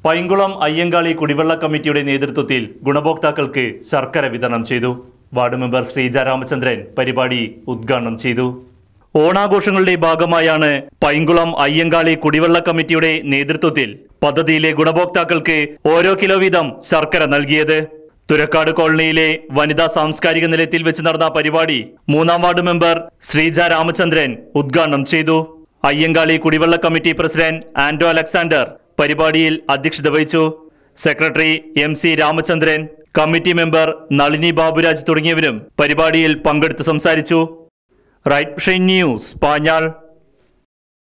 പൈങ്കുളം അയ്യങ്കാളി കുടിവെള്ള കമ്മിറ്റിയുടെ നേതൃത്വത്തിൽ ഗുണഭോക്താക്കൾക്ക് ശർക്കര വിതരണം ചെയ്തു വാർഡ് മെമ്പർ ശ്രീജ രാമചന്ദ്രൻ പരിപാടി ഉദ്ഘാടനം ചെയ്തു ഓണാഘോഷങ്ങളുടെ ഭാഗമായാണ് പൈങ്കുളം അയ്യങ്കാളി കുടിവെള്ള കമ്മിറ്റിയുടെ നേതൃത്വത്തിൽ പദ്ധതിയിലെ ഗുണഭോക്താക്കൾക്ക് ഓരോ കിലോ വീതം ശർക്കര നൽകിയത് തുരക്കാട് കോളനിയിലെ വനിതാ സാംസ്കാരിക നിലയത്തിൽ വെച്ച് നടന്ന പരിപാടി മൂന്നാം വാർഡ് മെമ്പർ ശ്രീജ രാമചന്ദ്രൻ ഉദ്ഘാടനം ചെയ്തു അയ്യങ്കാളി കുടിവെള്ള കമ്മിറ്റി പ്രസിഡന്റ് ആന്റോ അലക്സാണ്ടർ പരിപാടിയിൽ അധ്യക്ഷത വഹിച്ചു secretary M C Ramachandran committee member Nalini Baburaj തുടങ്ങിയവരും പരിപാടിയിൽ പങ്കെടുത്ത് സംസാരിച്ചു റൈറ്റ് ന്യൂസ് പാഞ്ഞാൾ